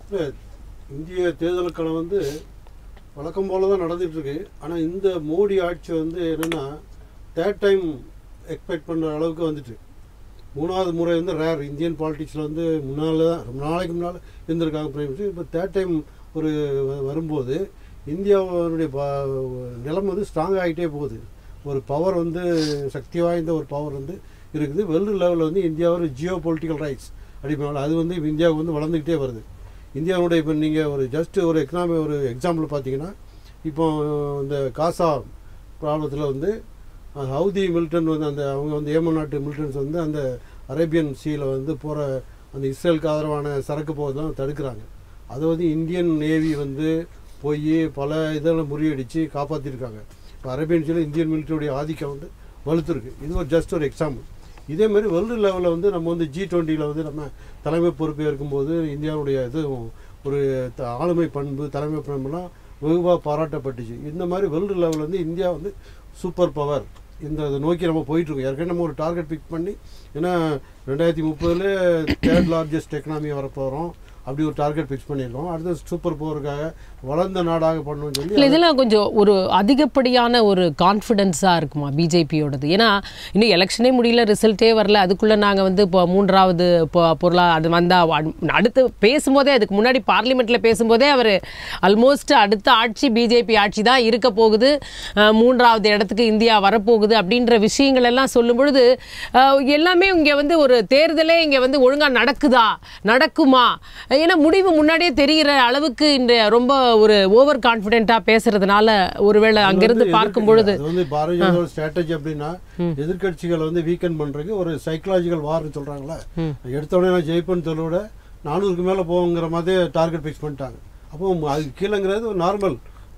இல்லை இந்திய தேர்தல் களம் வந்து வழக்கம் போல தான் நடந்துட்டு இருக்கு ஆனால் இந்த மோடி ஆட்சி வந்து என்னென்னா தேர்ட் டைம் எக்ஸ்பெக்ட் பண்ணுற அளவுக்கு வந்துட்டு மூணாவது முறை வந்து ரேர் இந்தியன் பாலிடிக்ஸில் வந்து முன்னால் தான் ரொம்ப நாளைக்கு முன்னால் இருந்திருக்காங்க பிரைம் மினிஸ்டர் இப்போ தேர்ட் டைம் ஒரு வ- வரும்போது இந்தியாவுடைய ப- நிலம் வந்து ஸ்ட்ராங் ஆகிட்டே போகுது ஒரு பவர் வந்து சக்தி வாய்ந்த ஒரு பவர் வந்து இருக்குது வேர்ல்டு லெவலில் வந்து இந்தியாவோட ஜியோ பொலிட்டிக்கல் ரைட்ஸ் அடிப்படையில் அது வந்து இந்தியாவுக்கு வந்து வளர்ந்துக்கிட்டே வருது இந்தியாவுடைய இப்போ நீங்கள் ஒரு ஜஸ்ட் ஒரு எக்கனாமி ஒரு எக்ஸாம்பிள் பார்த்தீங்கன்னா இப்போ இந்த காசா ப்ராப்ளத்தில் வந்து அஹ், ஹவுதி மிலிட்டன் வந்து அந்த அவங்க வந்து ஏமன் நாட்டு மிலிட்டன்ஸ் வந்து அந்த அரேபியன் சீல வந்து போகிற அந்த இஸ்ரேலுக்கு ஆதரவான சரக்கு போகிறதெல்லாம் தடுக்கிறாங்க அதை வந்து இந்தியன் நேவி வந்து போய் பல இதெல்லாம் முறியடித்து காப்பாற்றிருக்காங்க இப்போ அரேபியன் சீல இந்தியன் மிலிட்டரியுடைய ஆதிக்கம் வந்து வலுத்துருக்கு இது ஒரு ஜஸ்ட் ஒரு எக்ஸாம்பிள் இதே மாதிரி வேர்ல்டு லெவலில் வந்து நம்ம வந்து ஜி டுவெண்ட்டியில் வந்து நம்ம தலைமை பொறுப்பு இருக்கும்போது இந்தியாவுடைய இது ஒரு த- ஆளுமை பண்பு தலைமை பண்புலாம் வெகுவாக பாராட்டப்பட்டுச்சு இந்த மாதிரி வேர்ல்டு லெவலில் வந்து இந்தியா வந்து சூப்பர் பவர் இந்த இதை நோக்கி நம்ம போயிட்டுருக்கோம் ஏற்கனவே நம்ம ஒரு டார்கெட் பிக் பண்ணி ஏன்னா ரெண்டாயிரத்தி முப்பதில் தேர்ட் லார்ஜஸ்ட் எக்கனாமி வரப்போகிறோம் அப்படி ஒரு டார்கெட் ஃபிக்ஸ் பண்ணியிருக்கோம் அடுத்து சூப்பர் பவருக்காக வளர்ந்த நாடாக பண்ணணும்னு சொல்லி இல்லை இதெல்லாம் கொஞ்சம் ஒரு அதிகப்படியான ஒரு கான்ஃபிடென்ஸாக இருக்குமா பிஜேபியோடது ஏன்னா இன்னும் எலெக்ஷனே முடியல ரிசல்ட்டே வரல அதுக்குள்ளே நாங்கள் வந்து இப்போ மூன்றாவது இப்போ பொருளா அது வந்தால் அடுத்து பேசும்போதே அதுக்கு முன்னாடி பார்லிமெண்ட்டில் பேசும்போதே அவர் ஆல்மோஸ்ட் அடுத்த ஆட்சி பிஜேபி ஆட்சி தான் இருக்க போகுது அஹ், மூன்றாவது இடத்துக்கு இந்தியா வரப்போகுது அப்படின்ற விஷயங்கள் எல்லாம் சொல்லும் பொழுது அஹ், எல்லாமே இங்கே வந்து ஒரு தேர்தலே இங்கே வந்து ஒழுங்காக நடக்குதா நடக்குமா ஏன்னா முடிவு முன்னாடியே தெரிகிற அளவுக்கு இந்த ரொம்ப ஒரு ஓவர் கான்ஃபிடென்ட்டாக பேசுறதுனால ஒருவேளை அங்கிருந்து வந்து பார்க்கும் எதிர்க்க- பொழுது அது வந்து பாரதிய ஜனதா ஸ்ட்ராட்டஜி அப்படின்னா எதிர்க்கட்சிகளை வந்து வீக்கெண்ட் பண்றதுக்கு ஒரு சைக்கலாஜிக்கல் வார்னு சொல்றாங்களே எடுத்த உடனே நான் ஜெயிப்பேன்னு சொல்ல விட நானூறுக்கு மேல போங்கிற மாதிரி டார்கெட் ஃபிக்ஸ் பண்ணிட்டாங்க அப்போ மு- அது கீழங்கிறது நார்மல்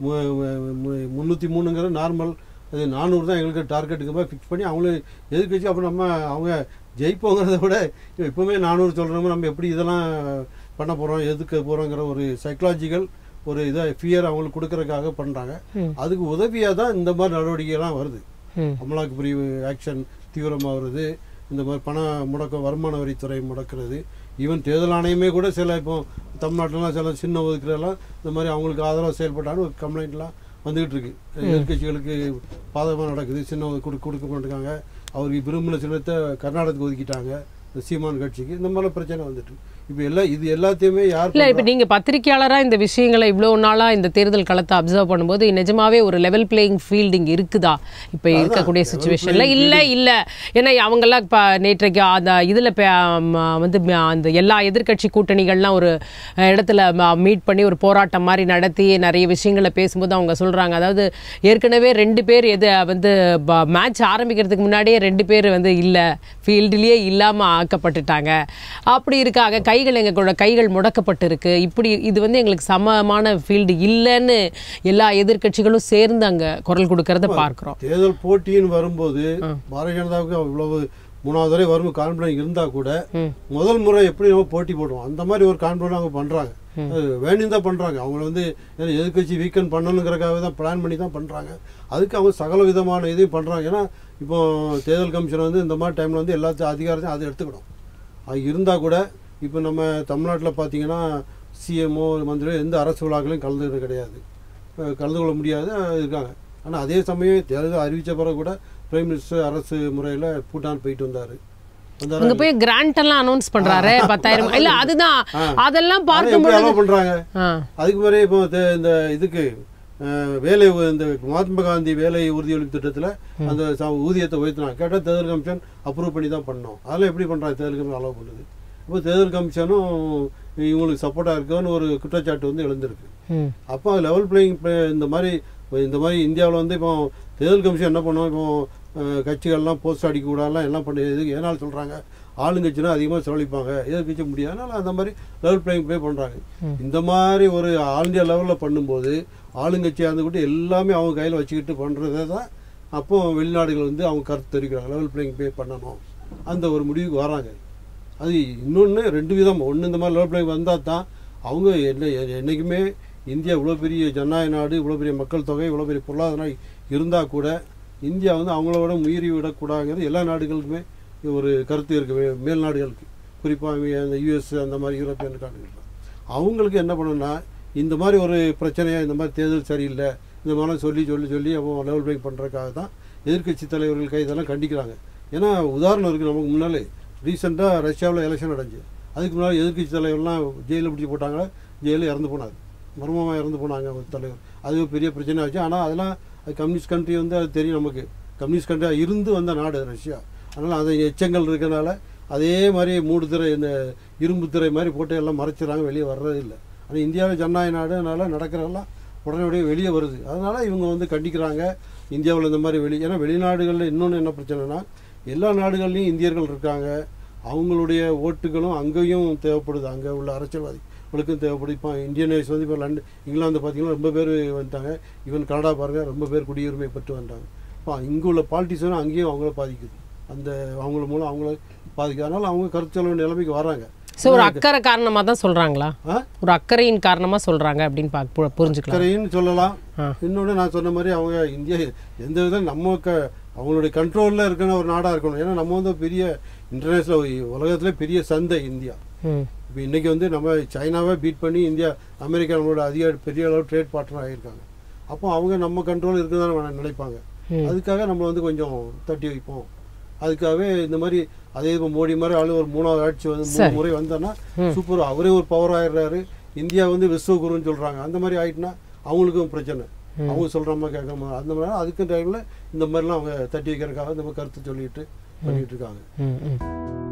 முந்நூற்றி மூணுங்கிறது நார்மல் அது நானூறு தான் எங்களுக்கு டார்கெட்டுக்கு மாதிரி ஃபிக்ஸ் பண்ணி அவங்களும் எதிர்க்கட்சி அப்போ நம்ம அவங்க ஜெயிப்போங்கிறத விட இப்போவுமே நானூறு சொல்கிறோம் நம்ம எப்படி இதெல்லாம் பண்ண போகிறோம் எதுக்க போகிறோங்கிற ஒரு சைக்கலாஜிக்கல் ஒரு இதை ஃபியர் அவங்களுக்கு கொடுக்கறதுக்காக பண்ணுறாங்க அதுக்கு உதவியாக தான் இந்த மாதிரி நடவடிக்கைலாம் வருது ம். அமலாக்க பிரிவு ஆக்ஷன் தீவிரமாக வருது இந்த மாதிரி பண முடக்கம் வருமான வரித்துறை முடக்கிறது ஈவன் தேர்தல் ஆணையமே கூட சில இப்போ தமிழ்நாட்டிலலாம் சில சின்ன ஒதுக்குறதெல்லாம் இந்த மாதிரி அவங்களுக்கு ஆதரவாக செயல்பட்டாலும் ஒரு கம்ப்ளைண்ட்லாம் வந்துகிட்டு இருக்கு எதிர்கட்சிகளுக்கு பாதகமாக நடக்குது சின்ன ஒதுக்கு கொடு கொடுக்க மாட்டேங்காங்க அவருக்கு விரும்பின சின்னத்தை கர்நாடகத்துக்கு ஒதுக்கிட்டாங்க இந்த சீமான் கட்சிக்கு இந்த மாதிரி பிரச்சனை வந்துட்டு இப்போ எல்லாம் இது எல்லாத்தையுமே யார் இல்லை இப்போ நீங்கள் பத்திரிக்கையாளராக இந்த விஷயங்களை இவ்வளோ நாளாக இந்த தேர்தல் களத்தை அப்சர்வ் பண்ணும்போது நிஜமாவே ஒரு லெவல் பிளேயிங் ஃபீல்டிங் இருக்குதா இப்போ இருக்கக்கூடிய level சுச்சுவேஷனில் playing இல்லை இல்லை ஏன்னா அவங்கெல்லாம் இப்போ நேற்றைக்கு அந்த இதில் வந்து ம, அந்த எல்லா எதிர்க்கட்சி கூட்டணிகள்லாம் ஒரு அஹ், இடத்துல மீட் பண்ணி ஒரு போராட்டம் மாதிரி நடத்தி நிறைய விஷயங்களை பேசும்போது அவங்க சொல்கிறாங்க அதாவது ஏற்கனவே ரெண்டு பேர் எது வந்து மேட்ச் ஆரம்பிக்கிறதுக்கு முன்னாடியே ரெண்டு பேர் வந்து இல்லை ஃபீல்டுலேயே இல்லாமல் ஆக்கப்பட்டுட்டாங்க அப்படி இருக்காங்க கைகள் எங்களோட கைகள் முடக்கப்பட்டிருக்கு இப்படி இது வந்து எங்களுக்கு சமமான ஃபீல்டு இல்லைன்னு எல்லா எதிர்க்கட்சிகளும் சேர்ந்து அங்கே குரல் கொடுக்கறத பார்க்குறோம் தேர்தல் போட்டின்னு வரும்போது பாரதிய ஜனதாவுக்கு அவ்வளவு மூணாவது வரை வரும் கான்பிடன்ஸ் இருந்தா கூட முதல் முறை எப்படி நம்ம போட்டி போடுவோம் அந்த மாதிரி ஒரு கான்பிடன்ஸ் அவங்க பண்றாங்க அது வேணும் தான் பண்றாங்க அவங்க வந்து ஏன்னா எதிர்க்கட்சி வீக்கெண்ட் பண்ணணுங்கிறக்காக தான் பிளான் பண்ணி தான் பண்றாங்க அதுக்கு அவங்க சகல விதமான இதையும் பண்றாங்க ஏன்னா இப்போ தேர்தல் கமிஷன் வந்து இந்த மாதிரி டைம்ல வந்து எல்லாத்தையும் அதிகாரத்தையும் அதை எடுத்துக்கணும் அது இருந்தால் கூட இப்போ நம்ம தமிழ்நாட்டில் பார்த்தீங்கன்னா சிஎம்ஓ மந்திரி எந்த அரசு விழாக்களையும் கலந்துக்கிறது கிடையாது அஹ் கலந்து கொள்ள முடியாது அஹ் இருக்காங்க ஆனால் அதே சமயம் தேர்தல் அறிவித்த பிறகு கூட பிரைம் மினிஸ்டர் அரசு முறையில் பூட்டான் போயிட்டு வந்தார் வந்தாரா அங்க போய் கிராண்ட் எல்லாம் அனௌன்ஸ் பண்றாரு பத்தாயிரம் இல்ல அதுதான் அதெல்லாம் அதை பார்க்கும் எப்படி பொழுது அலோவ் பண்ணுறாங்க ஆ, அதுக்கு முறையே இப்போ தே- இந்த இதுக்கு அஹ், வேலை உ- இந்த மகாத்மா காந்தி வேலை உறுதியளிப்பு திட்டத்தில் அந்த ச- ஊதியத்தை உயர்த்தினாங்க கேட்டால் தேர்தல் கமிஷன் அப்ரூவ் பண்ணி தான் பண்ணோம் அதெல்லாம் எப்படி பண்ணுறாங்க தேர்தல் கமிஷன் அலோவ் பண்ணுது இப்போ தேர்தல் கமிஷனும் இவங்களுக்கு சப்போர்ட்டாக இருக்குன்னு ஒரு குற்றச்சாட்டு வந்து எழுந்திருக்கு ம், அப்போ லெவல் பிளேயிங் இந்த மாதிரி இந்த மாதிரி இந்தியாவில் வந்து இப்போ தேர்தல் கமிஷன் என்ன பண்ணும் இப்போ அஹ், கட்சிகள்லாம் போஸ்ட் அடிக்க கூடாதுலாம் எல்லாம் பண்ணி எதுக்கு ஏனால் சொல்கிறாங்க ஆளுங்கட்சினா அதிகமாக செலவழிப்பாங்க எதிர்கட்சி முடியாது அதனால அந்த மாதிரி லெவல் பிளேயிங் ப்ளே பண்ணுறாங்க இந்த மாதிரி ஒரு ஆல் இந்தியா லெவலில் பண்ணும்போது ஆளுங்கட்சியாக இருந்துக்கிட்டு எல்லாமே அவங்க கையில் வச்சுக்கிட்டு பண்ணுறதை தான் அப்போ வெளிநாடுகள் வந்து அவங்க கருத்து தெரிவிக்கிறாங்க லெவல் பிளேயிங் ப்ளே பண்ணணும் அந்த ஒரு முடிவுக்கு வராங்க அது இன்னொன்று ரெண்டு விதம் ஒன்று இந்த மாதிரி லெவல் பிளேயிங் வந்தால் தான் அவங்க என்ன என்றைக்குமே இந்தியா இவ்வளோ பெரிய ஜனநாயக நாடு இவ்வளோ பெரிய மக்கள் தொகை இவ்வளோ பெரிய பொருளாதார நாடு இருந்தால் கூட இந்தியா வந்து அவங்களோட மீறி விடக்கூடாதுங்கிறது எல்லா நாடுகளுக்குமே ஒரு கருத்து இருக்கு மே- மேல் நாடுகளுக்கு குறிப்பாக அந்த யூஎஸ் அந்த மாதிரி யூரோப்பியன் நாடுகள் அவங்களுக்கு என்ன பண்ணணும்னா இந்த மாதிரி ஒரு பிரச்சனையா இந்த மாதிரி தேர்தல் சரியில்லை இந்த மாதிரிலாம் சொல்லி சொல்லி சொல்லி அவன் லெவல் பிரேக் பண்ணுறதுக்காக தான் எதிர்க்கட்சி தலைவர்கள் கை இதெல்லாம் கண்டிக்கிறாங்க ஏன்னா உதாரணம் இருக்குது நமக்கு முன்னாலே ரீசெண்டாக ரஷ்யாவில் எலெக்ஷன் நடந்துச்சு அதுக்கு முன்னாடி எதிர்க்கட்சி தலைவர்லாம் ஜெயிலில் பிடிச்சி போட்டாங்க ஜெயிலில் இறந்து போனாங்க மர்மமாக இறந்து போனாங்க ஒரு தலைவர் அது ஒரு பெரிய பிரச்சனை ஆச்சு ஆனால் அதெல்லாம் அது கம்யூனிஸ்ட் கண்ட்ரி வந்து அது தெரியும் நமக்கு கம்யூனிஸ்ட் கண்ட்ரியாக இருந்து வந்த நாடு ரஷ்யா அதனால் அது எச்சங்கள் இருக்கனால அதே மாதிரி மூடு திரை இந்த இரும்பு திரை மாதிரி போட்டு எல்லாம் மறைச்சிடறாங்க வெளியே வர்றது இல்லை ஆனால் இந்தியாவில் ஜனநாயக நாடு அதனால் நடக்கிறதெல்லாம் உடனடியாக வெளியே வருது அதனால் இவங்க வந்து கண்டிக்கிறாங்க இந்தியாவில் இந்த மாதிரி வெளி ஏன்னா வெளிநாடுகளில் இன்னொன்று என்ன பிரச்சனைனா எல்லா நாடுகள்லையும் இந்தியர்கள் இருக்காங்க அவங்களுடைய ஓட்டுகளும் அங்கேயும் தேவைப்படுது அங்கே உள்ள அரசியல்வாதிகளுக்கும் தேவைப்படுது இப்போ இந்தியன் ஐஸ் வந்து இப்போ லண்டன் இங்கிலாந்து பார்த்தீங்கன்னா ரொம்ப பேர் வந்துட்டாங்க ஈவன் கனடா பாருங்கள் ரொம்ப பேர் குடியுரிமை பெற்று வந்துட்டாங்க இப்போ இங்கே உள்ள பாலிட்டிஷனும் அங்கேயும் அவங்கள பாதிக்குது அந்த அவங்கள மூலம் அவங்கள பாதிக்குது அதனால் அவங்க கருத்து சொல்ல வேண்டிய நிலைமைக்கு வராங்க ஸோ ஒரு அக்கறை காரணமாக தான் சொல்கிறாங்களா ஆ ஒரு அக்கறையின் காரணமாக சொல்கிறாங்க அப்படின்னு பார்க்க பு- புரிஞ்சுக்கலாம் அக்கறைன்னு சொல்லலாம் ஆ. இன்னொன்று நான் சொன்ன மாதிரி அவங்க இந்தியா எந்த விதம் நம்ம க அவங்களுடைய கண்ட்ரோலில் இருக்கிற ஒரு நாடாக இருக்கணும் ஏன்னா நம்ம வந்து பெரிய இன்டர்நேஷ்னல் உலகத்திலே பெரிய சந்தை இந்தியா ம் இப்போ இன்றைக்கி வந்து நம்ம சைனாவை பீட் பண்ணி இந்தியா அமெரிக்கா நம்மளோட அதிக பெரிய அளவு ட்ரேட் பார்ட்னர் ஆகியிருக்காங்க அப்போ அவங்க நம்ம கண்ட்ரோல் இருக்குதான்னு நினைப்பாங்க ம். அதுக்காக நம்ம வந்து கொஞ்சம் தட்டி வைப்போம் அதுக்காகவே இந்த மாதிரி அதே இப்போ மோடி மாதிரி ஆளு ஒரு மூணாவது ஆட்சி வந்து மூணு சரி. முறை வந்தோன்னா சூப்பர் அவரே ஒரு பவர் ஆயிடுறாரு இந்தியா வந்து விஸ்வகுருன்னு சொல்கிறாங்க அந்த மாதிரி ஆயிட்டுனா அவங்களுக்கும் பிரச்சனை அவங்க சொல்கிற மாதிரி கேட்க மாதிரி அந்த மாதிரி அதுக்கு டைமில் இந்த மாதிரிலாம் அவங்க தட்டி வைக்கிறதுக்காக இந்த மாதிரி கருத்து சொல்லிட்டு பண்ணிட்டு இருக்காங்க ம் ம்